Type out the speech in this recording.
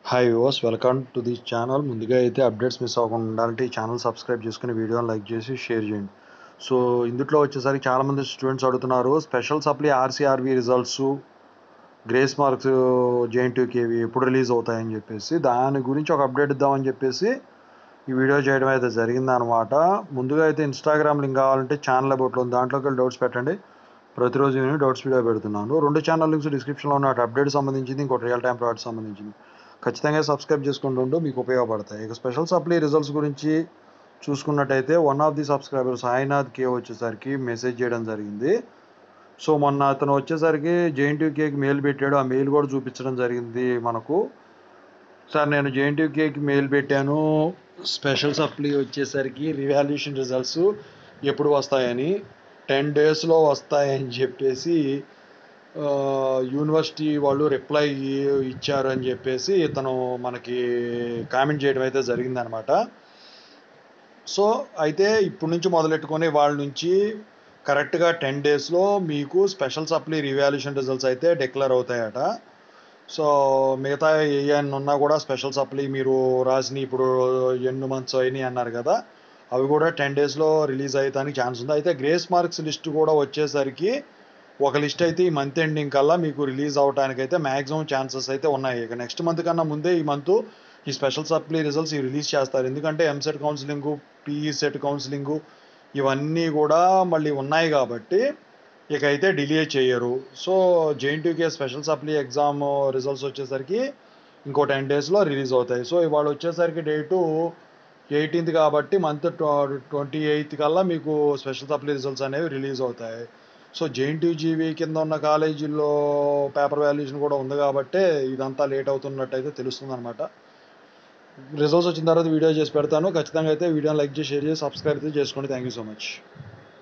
hi viewers welcome to this channel ముందుగా అయితే updates miss అవ్వకుండా ఉండాలంటే ఈ ఛానల్ సబ్స్క్రైబ్ చేసుకుని వీడియోని లైక్ చేసి షేర్ చేయండి సో ఇందులో వచ్చేసరికి చాలామంది స్టూడెంట్స్ అడుగుతున్నారు special supply RCRV results grace marks జేఎన్టీకేవి ఎప్పుడు రిలీజ్ అవుతాయని చెప్పేసి దాని గురించి ఒక అప్డేట్ ఇద్దామని చెప్పేసి ఈ వీడియో చేయడం అయితే జరిగిందనమాట ముందుగా అయితే ఇన్స్టాగ్రామ్ లింక్ కావాలంటే ఛానల్ అబౌట్లో ఉంది దాంట్లోకి వెళ్ళి డౌట్స్ పెట్టండి ప్రతిరోజు నేను డౌట్స్ వీడియో పెడుతున్నాను రెండు ఛానల్ లింక్స్ డిస్క్రిప్షన్లో ఉన్న అప్డేట్ సంబంధించింది ఇంకోటి రియల్ టైం ప్రాడక్ట్ సంబంధించింది ఖచ్చితంగా సబ్స్క్రైబ్ చేసుకుంటుంటూ మీకు ఉపయోగపడతాయి ఇక స్పెషల్ సప్లీ రిజల్ట్స్ గురించి చూసుకున్నట్టయితే one of the subscriber Sainath K వచ్చేసరికి మెసేజ్ చేయడం జరిగింది సో మొన్న అతను వచ్చేసరికి జేఎన్టీయూకేకి మెయిల్ పెట్టాడు ఆ మెయిల్ కూడా చూపించడం జరిగింది మనకు సార్ నేను జేఎన్టీయూకేకి మెయిల్ పెట్టాను స్పెషల్ సప్లీ వచ్చేసరికి రివాల్యూషన్ రిజల్ట్స్ ఎప్పుడు వస్తాయని టెన్ డేస్లో వస్తాయని చెప్పేసి ఆ, యూనివర్సిటీ వాళ్ళు రిప్లై ఇచ్చారు అని చెప్పేసి ఇతను మనకి కామెంట్ చేయడం అయితే జరిగిందనమాట సో అయితే ఇప్పటి నుంచి మొదలెట్టుకొని వాళ్ళ నుంచి కరెక్ట్గా టెన్ డేస్లో మీకు స్పెషల్ సప్లీ రివాల్యూషన్ రిజల్ట్స్ అయితే డిక్లేర్ అవుతాయట సో మిగతా ఏఎన్ ఉన్నా కూడా స్పెషల్ సప్లీ మీరు రాసిన ఇప్పుడు ఎన్ని మంత్స్ అయినాయి అన్నారు కదా అవి కూడా టెన్ డేస్లో రిలీజ్ అయ్యడానికి ఛాన్స్ ఉంది అయితే గ్రేస్ మార్క్స్ లిస్ట్ కూడా వచ్చేసరికి ఒక లిస్ట్ అయితే ఈ మంత్ ఎండింగ్ కల్లా మీకు రిలీజ్ అవడానికి అయితే మ్యాక్సిమం ఛాన్సెస్ అయితే ఉన్నాయి ఇక నెక్స్ట్ మంత్ కన్నా ముందే ఈ మంత్ ఈ స్పెషల్ సప్లీ రిజల్ట్స్ రిలీజ్ చేస్తారు ఎందుకంటే EAMCET counselling PE CET counselling ఇవన్నీ కూడా మళ్ళీ ఉన్నాయి కాబట్టి ఇక అయితే డిలే చేయరు so JNTK special supply exam results వచ్చేసరికి ఇంకో టెన్ డేస్లో రిలీజ్ అవుతాయి సో ఇవాళ వచ్చేసరికి డేటు ఎయిటీన్త్ కాబట్టి మంత్ ట్వంటీ ఎయిత్ కల్లా మీకు స్పెషల్ సప్లీ రిజల్ట్స్ అనేవి రిలీజ్ అవుతాయి సో జేఎన్టీజీవీ కింద ఉన్న కాలేజీల్లో పేపర్ వాల్యుయేషన్ కూడా ఉంది కాబట్టి ఇదంతా లేట్ అవుతున్నట్టయితే తెలుస్తుంది అనమాట రిజల్ట్స్ వచ్చిన తర్వాత వీడియో చేసి పెడతాను ఖచ్చితంగా అయితే వీడియోని లైక్ చేసి షేర్ చేసి సబ్స్క్రైబ్ అయితే చేసుకోండి థ్యాంక్ యూ సో మచ్